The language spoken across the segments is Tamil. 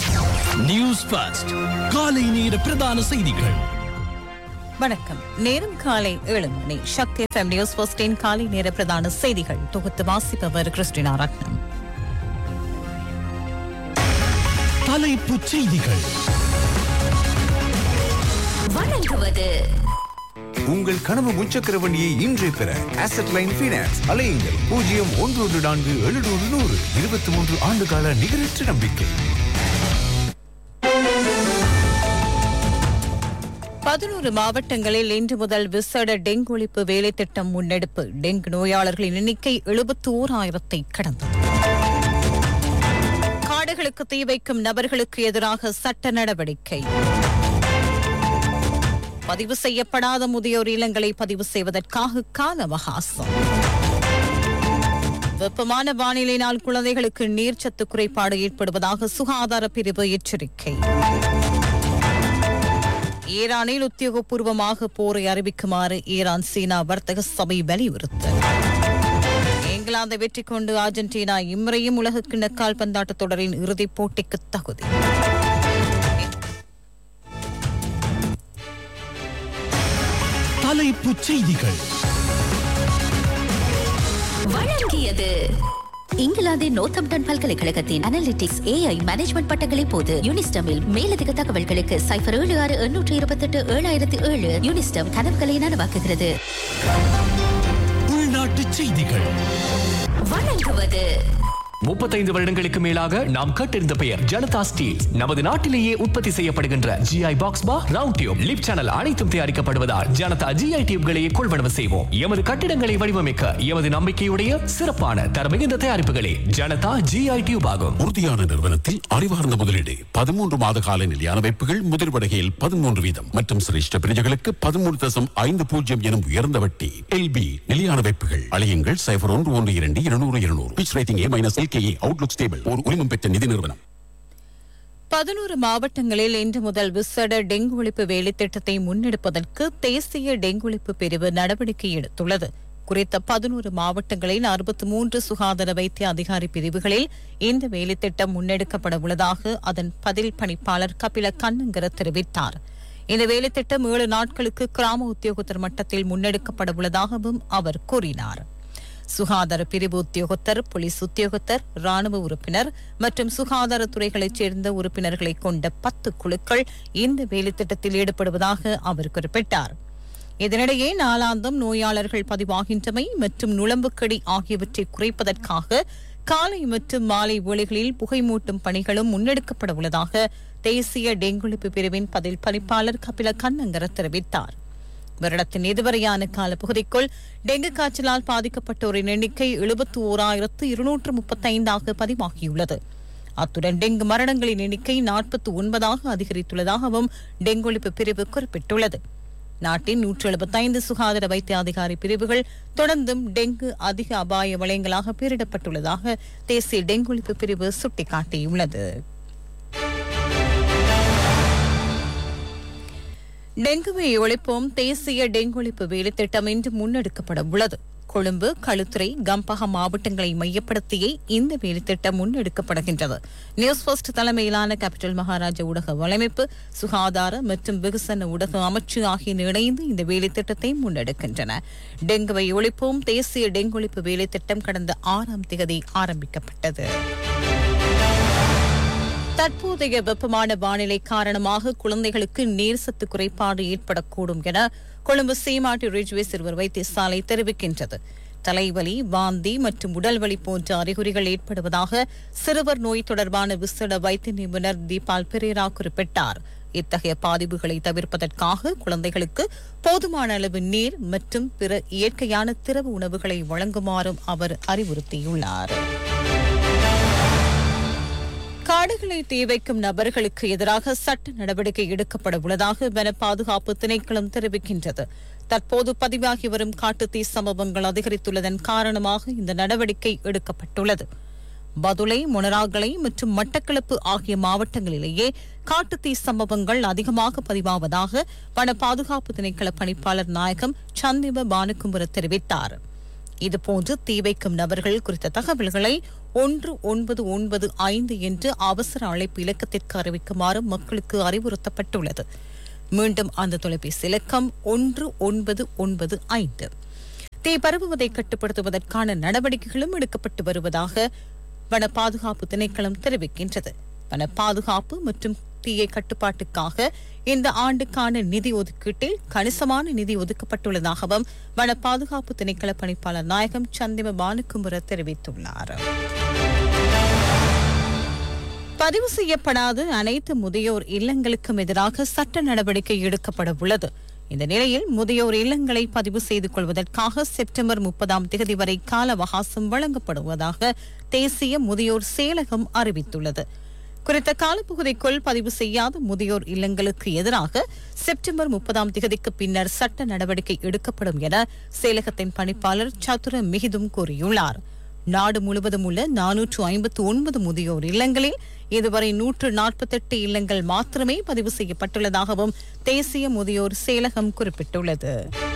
நியூஸ் பாஸ்ட் காலை நேர பிரதான செய்திகள் வணக்கம் நேரம் காலை ஏழு மணி சக்தி எஃப்எம் நியூஸ் போஸ்டின் காலை நேர பிரதான செய்திகள் தொகுத்து வாசிப்பவர் கிறிஸ்டினா ரத்னம் தலைப்புச் செய்திகள் வழங்குவது உங்கள் கனவு முச்சக்கர வண்டியை இன்றே பெற அசெட் லைன் ஃபைனான்ஸ் அலையுங்கள் பூஜ்ஜியம் ஒன்று ஒன்று நான்கு எழுநூறு நூறு இருபத்தி மூன்று ஆண்டு கால நிகரற்ற நம்பிக்கை பதினோரு மாவட்டங்களில் இன்று முதல் விசேட டெங்கு ஒழிப்பு வேலை திட்டம் முன்னெடுப்பு டெங்கு நோயாளர்களின் எண்ணிக்கை எழுபத்தி ஓராயிரத்தை கடந்தது காடுகளுக்கு தீ வைக்கும் நபர்களுக்கு எதிராக சட்ட நடவடிக்கை பதிவு செய்யப்படாத முதியோர் இல்லங்களை பதிவு செய்வதற்காக கால அவகாசம் வெப்பமான வானிலையினால் குழந்தைகளுக்கு நீர்ச்சத்து குறைபாடு ஏற்படுவதாக சுகாதார பிரிவு எச்சரிக்கை ஈரானில் உத்தியோகபூர்வமாக போரை அறிவிக்குமாறு ஈரான் சீனா வர்த்தக சபை வலியுறுத்தல் இங்கிலாந்தை வெற்றி கொண்டு அர்ஜென்டினா இம்முறையும் உலக கிண்ண கால்பந்தாட்ட தொடரின் இறுதிப் போட்டிக்கு தகுதி தலைப்புச் செய்திகள் வழங்கியது இங்கிலாந்தின் நோர்த்தம்டன் பல்கலைக்கழகத்தின் அனலிட்டிக்ஸ் ஏஐ மேனேஜ்மெண்ட் பட்டங்களை போது யூனிஸ்டமில் மேலதிக தகவல்களுக்கு சைபர் ஏழு ஆறு எண்ணூற்றி இருபத்தெட்டு ஏழாயிரத்தி ஏழு யூனிஸ்டம் கனவுகளை நனவாக்குகிறது உள்நாட்டுச் செய்திகள் வழங்குவது முப்பத்தைந்து வருடங்களுக்கு மேலாக நாம் கேட்டிருந்த பெயர் ஜனதா ஸ்டீல்ஸ் நமது நாட்டிலேயே உற்பத்தி செய்யப்படுகின்ற GI box bar round tube lip channel அனைத்தும் தயாரிக்கப்படுவதால் ஜனதா ஜிஐ டியூப்களையே கொள்வனவு செய்வோம் எமது கட்டிடங்களை வடிவமைக்க எமது நம்பிக்கையுடைய சிறப்பான தரமிகுந்த தயாரிப்புகளே ஜனதா ஜிஐ டியூப் ஆகும் உறுதியான நிறுவனத்தில் அறிவார்ந்த முதலீடு பதிமூன்று மாத கால நிலையான வைப்புகள் முதிர்வடைகையில் பதிமூன்று வீதம் மற்றும் சிரேஷ்ட பிரஜைகளுக்கு பதிமூன்று தசம் ஐந்து பூஜ்ஜியம் எனும் உயர்ந்த வட்டி எல்பி நிலையான வைப்புகள் அழையுங்கள் சைபர் ஒன்று ஒன்று இரண்டு இருநூறு இருநூறு Fitch rating A minus LKA outlook stable ஒரு உரிமம் பெற்ற நிதி நிறுவனம் பதினோரு மாவட்டங்களில் இன்று முதல் விசேட டெங்கு ஒழிப்பு வேலை திட்டத்தை முன்னெடுப்பதற்கு தேசிய டெங்கு ஒழிப்பு பிரிவு நடவடிக்கை எடுத்துள்ளது குறித்த பதினோரு மாவட்டங்களின் அறுபத்தி மூன்று சுகாதார வைத்திய அதிகாரி பிரிவுகளில் இந்த வேலைத்திட்டம் முன்னெடுக்கப்பட உள்ளதாக அதன் பதில் பணிப்பாளர் கபில கண்ணங்கர தெரிவித்தார் இந்த வேலைத்திட்டம் ஏழு நாட்களுக்கு கிராம உத்தியோகத்தர் மட்டத்தில் முன்னெடுக்கப்பட உள்ளதாகவும் அவர் கூறினார் சுகாதார பிரிவு உத்தியோகத்தர் போலீஸ் உத்தியோகத்தர் ராணுவ உறுப்பினர் மற்றும் சுகாதாரத்துறைகளைச் சேர்ந்த உறுப்பினர்களை கொண்ட பத்து குழுக்கள் இந்த வேலைத்திட்டத்தில் ஈடுபடுவதாக அவர் குறிப்பிட்டார் இதனிடையே நாளாந்தம் நோயாளர்கள் பதிவாகின்றமை மற்றும் நுளம்புக்கடி ஆகியவற்றை குறைப்பதற்காக காலை மற்றும் மாலை வேளைகளில் புகைமூட்டும் பணிகளும் முன்னெடுக்கப்பட உள்ளதாக தேசிய டெங்குழிப்பு பிரிவின் பதில் பணிப்பாளர் கபில கண்ணங்கர தெரிவித்தார் வருடத்தின் இதுவரையான காலப்பகுதிக்குள் டெங்கு காய்ச்சலால் பாதிக்கப்பட்டோரின் எண்ணிக்கை எழுபத்தி ஓராயிரத்து இருநூற்று முப்பத்தைந்தாக பதிவாகியுள்ளது அத்துடன் டெங்கு மரணங்களின் எண்ணிக்கை நாற்பத்தி ஒன்பதாக அதிகரித்துள்ளதாகவும் டெங்கு ஒழிப்பு பிரிவு குறிப்பிட்டுள்ளது நாட்டின் நூற்று எழுபத்தைந்து சுகாதார வைத்திய அதிகாரி பிரிவுகள் தொடர்ந்தும் டெங்கு அதிக அபாய வளையங்களாக பெயரிடப்பட்டுள்ளதாக தேசிய டெங்கு ஒழிப்பு பிரிவு சுட்டிக்காட்டியுள்ளது டெங்குவை ஒழிப்போம் தேசிய டெங்கு ஒழிப்பு வேலைத்திட்டம் இன்று முன்னெடுக்கப்பட உள்ளது கொழும்பு களுத்துறை கம்பஹா மாவட்டங்களை மையப்படுத்தியே இந்த வேலைத்திட்டம் முன்னெடுக்கப்படுகின்றது நியூஸ் ஃபர்ஸ்ட் தலைமையிலான கேபிட்டல் மகாராஜா ஊடக வலைமைப்பு சுகாதார மற்றும் வெகுசன ஊடக அமைச்சு ஆகியன இணைந்து இந்த வேலைத்திட்டத்தை முன்னெடுக்கின்றன டெங்குவை ஒழிப்போம் தேசிய டெங்கு ஒழிப்பு வேலைத்திட்டம் கடந்த ஆறாம் தேதி ஆரம்பிக்கப்பட்டது தற்போதைய வெப்பமான வானிலை காரணமாக குழந்தைகளுக்கு நீர் சத்து குறைபாடு ஏற்படக்கூடும் என கொழும்பு சீமாட்டி ரிஜ்வே சிறுவர் வைத்தியசாலை தெரிவிக்கின்றது தலைவலி வாந்தி மற்றும் உடல்வலி போன்ற அறிகுறிகள் ஏற்படுவதாக சிறுவர் நோய் தொடர்பான விசேட வைத்திய நிபுணர் தீபால் பெரேரா குறிப்பிட்டார் இத்தகைய பாதிப்புகளை தவிர்ப்பதற்காக குழந்தைகளுக்கு போதுமான அளவு நீர் மற்றும் பிற இயற்கையான திரவ உணவுகளை வழங்குமாறும் அவர் அறிவுறுத்தியுள்ளார் காடுகளை தீ வைக்கும் நபர்களுக்கு எதிராக சட்ட நடவடிக்கை எடுக்கப்பட உள்ளதாக வன பாதுகாப்பு திணைக்களம் தெரிவிக்கின்றது தற்போது பதிவாகி வரும் காட்டுத்தீ சம்பவங்கள் அதிகரித்துள்ளதன் காரணமாக இந்த நடவடிக்கை எடுக்கப்பட்டுள்ளது பதுளை மொனராகலை மற்றும் மட்டக்களப்பு ஆகிய மாவட்டங்களிலேயே காட்டுத்தீ சம்பவங்கள் அதிகமாக பதிவாவதாக வன பாதுகாப்பு திணைக்கள பணிப்பாளர் நாயகம் சந்திப பானுகும்பர தெரிவித்தார் இதுபோன்று தீ வைக்கும் நபர்கள் குறித்த தகவல்களை ஒன்று ஒன்பது ஒன்பது ஐந்து என்று அவசர அழைப்பு இலக்கத்திற்கு அறிவிக்குமாறு மக்களுக்கு அறிவுறுத்தப்பட்டுள்ளது மீண்டும் அந்த தொலைபேசி இலக்கம் ஒன்று ஒன்பது ஒன்பது ஐந்து தீ பரவுவதை கட்டுப்படுத்துவதற்கான நடவடிக்கைகளும் எடுக்கப்பட்டு வருவதாக வன பாதுகாப்பு திணைக்களம் தெரிவிக்கின்றது வன பாதுகாப்பு மற்றும் தீயை கட்டுப்பாட்டுக்காக இந்த ஆண்டுக்கான நிதி ஒதுக்கீட்டில் கணிசமான நிதி ஒதுக்கப்பட்டுள்ளதாகவும் வன பாதுகாப்பு திணைக்கள பணிப்பாளர் நாயகம் சந்திம பானுக்குமுர தெரிவித்துள்ளார் பதிவு செய்யப்படாத அனைத்து முதியோர் இல்லங்களுக்கும் எதிராக சட்ட நடவடிக்கை எடுக்கப்பட உள்ளது இந்த நிலையில் முதியோர் இல்லங்களை பதிவு செய்து கொள்வதற்காக செப்டம்பர் முப்பதாம் தேதி வரை கால அவகாசம் வழங்கப்படுவதாக தேசிய முதியோர் செயலகம் அறிவித்துள்ளது குறித்த காலப்பகுதிக்குள் பதிவு செய்யாத முதியோர் இல்லங்களுக்கு எதிராக செப்டம்பர் முப்பதாம் தேதிக்கு பின்னர் சட்ட நடவடிக்கை எடுக்கப்படும் என செயலகத்தின் பணிப்பாளர் சதுர மிகிதும் கூறியுள்ளார் நாடு முழுவதும் உள்ள நானூற்று ஐம்பத்து ஒன்பது முதியோர் இல்லங்களில் இதுவரை நூற்று நாற்பத்தெட்டு இல்லங்கள் மாத்திரமே பதிவு செய்யப்பட்டுள்ளதாகவும் தேசிய முதியோர் செயலகம் குறிப்பிட்டுள்ளது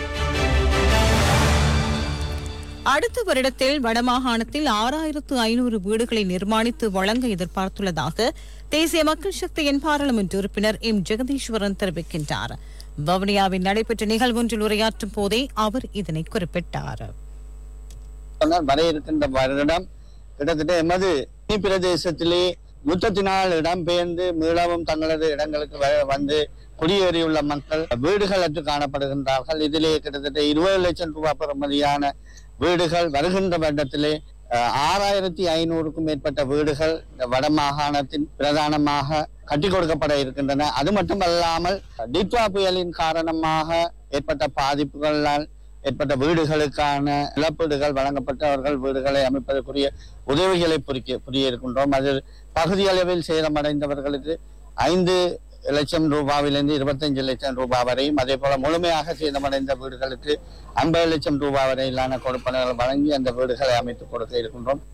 அடுத்த வருடத்தில் வடமாகாணத்தில் ஆறாயிரத்து ஐநூறு வீடுகளை நிர்மாணித்து வழங்க எதிர்பார்த்துள்ளதாக தேசிய மக்கள் சக்தியின் பாராளுமன்ற உறுப்பினர் எம் ஜெகதீஸ்வரன் தெரிவிக்கின்றார் வவுனியாவில் நடைபெற்ற நிகழ்வொன்றில் உரையாற்றும் போதே அவர் இதனை குறிப்பிட்டார் சொன்னால் வர இருக்கின்ற வருடம் கிட்டத்தட்ட எமது தனி பிரதேசத்திலே யுத்தத்தினால் இடம்பெயர்ந்து மீளவும் தங்களது இடங்களுக்கு வ- வந்து குடியேறியுள்ள மக்கள் வீடுகள் அற்று காணப்படுகின்றார்கள் இதிலே கிட்டத்தட்ட இருபது லட்சம் ரூபாய் பெறுமதியான வீடுகள் வருகின்ற வருடத்திலே அஹ், ஆறாயிரத்தி ஐநூறுக்கும் மேற்பட்ட வீடுகள் இந்த வட மாகாணத்தின் பிரதானமாக கட்டி கொடுக்கப்பட இருக்கின்றன அது மட்டுமல்லாமல் டிட்வா புயலின் காரணமாக ஏற்பட்ட பாதிப்புகளால் ஏற்பட்ட வீடுகளுக்கான இழப்பீடுகள் வழங்கப்பட்டவர்கள் வீடுகளை அமைப்பதற்குரிய உதவிகளை புரிக்க புரிய இருக்கின்றோம் அதில் பகுதி அளவில் சேதமடைந்தவர்களுக்கு ஐந்து லட்சம் ரூபாவிலிருந்து இருபத்தஞ்சு லட்சம் ரூபாய் வரையும் அதே போல முழுமையாக சேதமடைந்த வீடுகளுக்கு ஐம்பது லட்சம் ரூபாய் வரையிலான கொடுப்பனர்கள் வழங்கி அந்த வீடுகளை அமைத்துக் கொடுக்க இருக்கின்றோம்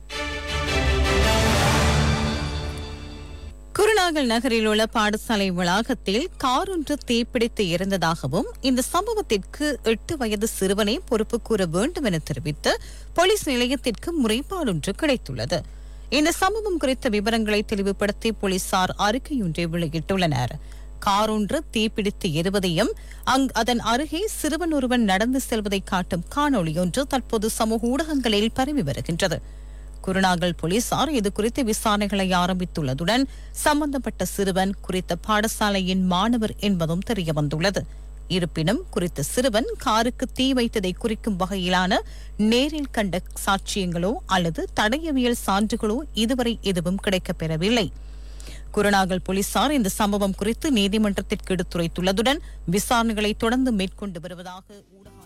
குருநாகல் நகரில் உள்ள பாடசாலை வளாகத்தில் கார் ஒன்று தீப்பிடித்து இருந்ததாகவும் இந்த சம்பவத்திற்கு எட்டு வயது சிறுவனை பொறுப்பு கூற வேண்டும் என தெரிவித்து போலீஸ் நிலையத்திற்கு முறைப்பாடு ஒன்று கிடைத்துள்ளது இந்த சம்பவம் குறித்த விவரங்களை தெளிவுபடுத்தி போலீசார் அறிக்கையொன்றை வெளியிட்டுள்ளனர் கார் ஒன்று தீப்பிடித்து எரிவதையும் அங் அதன் அருகே சிறுவன் ஒருவன் நடந்து செல்வதை காட்டும் காணொளி ஒன்று தற்போது சமூக ஊடகங்களில் பரவி வருகின்றது குருநாகல் போலீசார் இது குறித்து விசாரணைகளை ஆரம்பித்துள்ளதுடன் சம்பந்தப்பட்ட சிறுவன் குறித்த பாடசாலையின் மாணவர் என்பதும் தெரியவந்துள்ளது இருப்பினும் குறித்த சிறுவன் காருக்கு தீ வைத்ததை குறிக்கும் வகையிலான நேரில் கண்ட சாட்சியங்களோ அல்லது தடயவியல் சான்றுகளோ இதுவரை எதுவும் கிடைக்கப்பெறவில்லை குருநாகல் போலீசார் இந்த சம்பவம் குறித்து நீதிமன்றத்திற்கு எடுத்துரைத்துள்ளதுடன் விசாரணைகளை தொடர்ந்து மேற்கொண்டு வருவதாக ஊடக